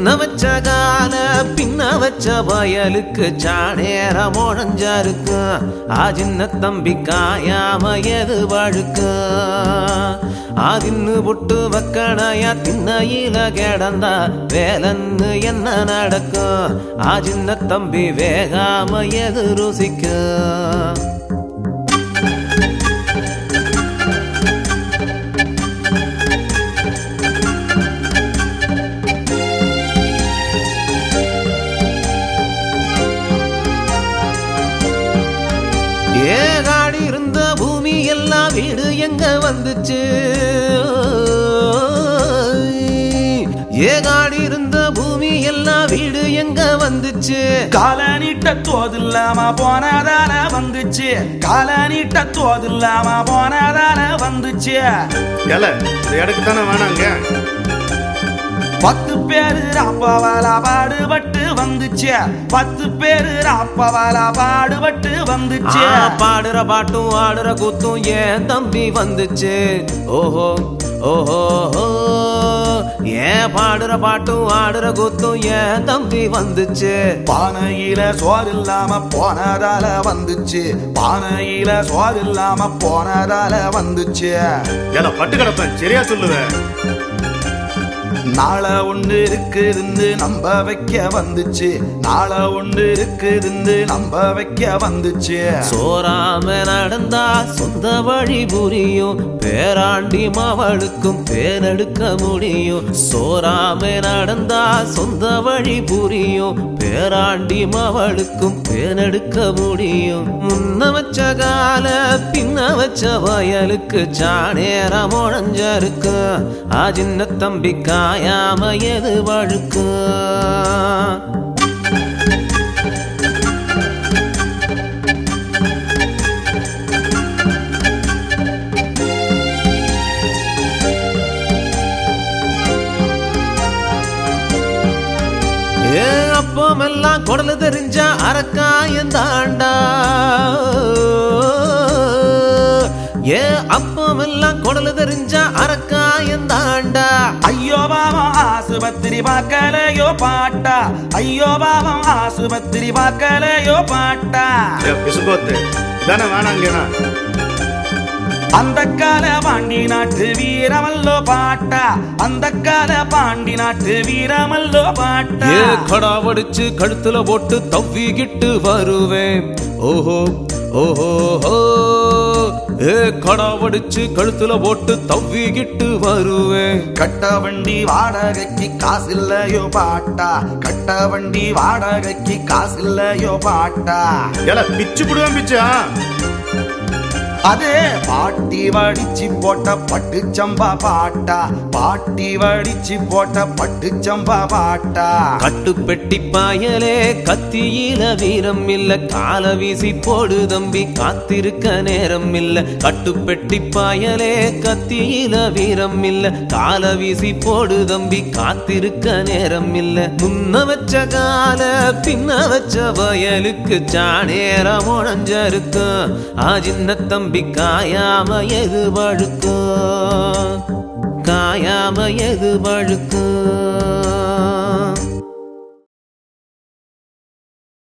முன்ன வச்ச கால பின்ன வச்ச வயலுக்கு சாணேர முழஞ்சாருக்கு ஆ சின்ன தம்பி காயாம எது வழுக்கு ஆதின்னு புட்டு வக்கணையா திண்ணையில கிடந்தா வேலன்னு என்ன நடக்கும் ஆ சின்ன தம்பி வேகாம எது ருசிக்கும் ஏகாடி இருந்த பூமி எல்லாம் வீடு எங்க வந்துச்சு ஏகாடி இருந்த பூமி எல்லாம் வீடு எங்க வந்துச்சு கால நீட்ட தோதில்லாம போனதால வந்துச்சு கால நீட்ட தோதில்லாம போனதால வந்துச்சு ஏல இந்த இடத்துக்கு தானே வேணாங்க பத்து பேரு ராப்பவால பாடுபட்டு வந்துச்சு பத்து பேரு ராப்பவால பாடுபட்டு வந்துச்சு ஆ, பாடுற பாட்டும் ஆடுற கூத்தும் ஏன் தம்பி வந்துச்சு ஓஹோ ஓஹோ ஓ. ஏன் பாடுற பாட்டும் ஆடுற கூத்தும் ஏன் தம்பி வந்துச்சு பானையில சோறு இல்லாம போனதால வந்துச்சு பானையில சோறு இல்லாம போனதால வந்துச்சு ஏல பட்டு கிடப்பேன் சரியா சொல்லுவேன் நாளை ஒன்று இருக்குதுன்னு நம்ப வைக்க வந்துச்சு நாளை ஒன்று இருக்குதுன்னு நம்ப வைக்க வந்துச்சு சோறாம நடந்தா சொந்த வழி புரியும் பேராண்டி மாவளுக்கும் பேரெடுக்க முடியும் சோறாம நடந்தா சொந்த வழி புரியும் பேராண்டி மாவளுக்கும் பேரெடுக்க முடியும் முன்ன வச்ச கால பின்ன வச்ச வயலுக்கு சாணேர முழஞ்சிருக்கு ஆ சின்ன தம்பி காயாம எது வழுக்கு ஏ அப்பமெல்லாம் குடல தெரிஞ்ச அரக்காயம் தாண்டா ஏ அப்பமெல்லாம் குடல தெரிஞ்ச அரக்காயம் தாண்டா ஐயோ பாவம் ஆசுபத்திரி பார்க்கலையோ பாட்டா ஐயோ பாவம் ஆசுபத்திரி பார்க்கலையோ பாட்டா ஏ, பிசுகோத்து தானே வேணாங்கண்ணா அந்த கால பாண்டி நாட்டு வீரமல்லோ பாட்டா அந்த கால பாண்டி நாட்டு வீரமல்லோ பாட்டா ஏ கடாவடிச்சு கழுத்துல போட்டு தவ்விக்கிட்டு வருவேன் ஓஹோ ஓஹோ ஓ. ஏ கடாவடிச்சு கழுத்துல போட்டு தவ்விக்கிட்டு வருவேன் கட்ட வண்டி வாடகைக்கு காசில்லையோ பாட்டா கட்ட வண்டி வாடகைக்கு காசில்லையோ பாட்டா ஏல பிச்சு புடுவேன் பிச்சா அது பாட்டி வடிச்சு போட்ட பட்டு சம்பா பாட்டா பாட்டி வடிச்சு போட்ட பட்டு சம்பா பாட்டா கட்டு பெட்டி பாயலே கத்தியில வீரம் இல்ல கால வீசி போடு தம்பி காத்திருக்க நேரம் இல்ல கட்டு பெட்டி பாயலே கத்தியில வீரம் இல்ல கால வீசி போடு தம்பி காத்திருக்க நேரம் இல்ல முன்ன வச்ச கால பின்ன வச்ச வயலுக்கு சாணேர முழஞ்சிருக்கும் ஆ சின்ன தம்பி காயாம எது வழுக்கும் காயாம எது வழுக்கும்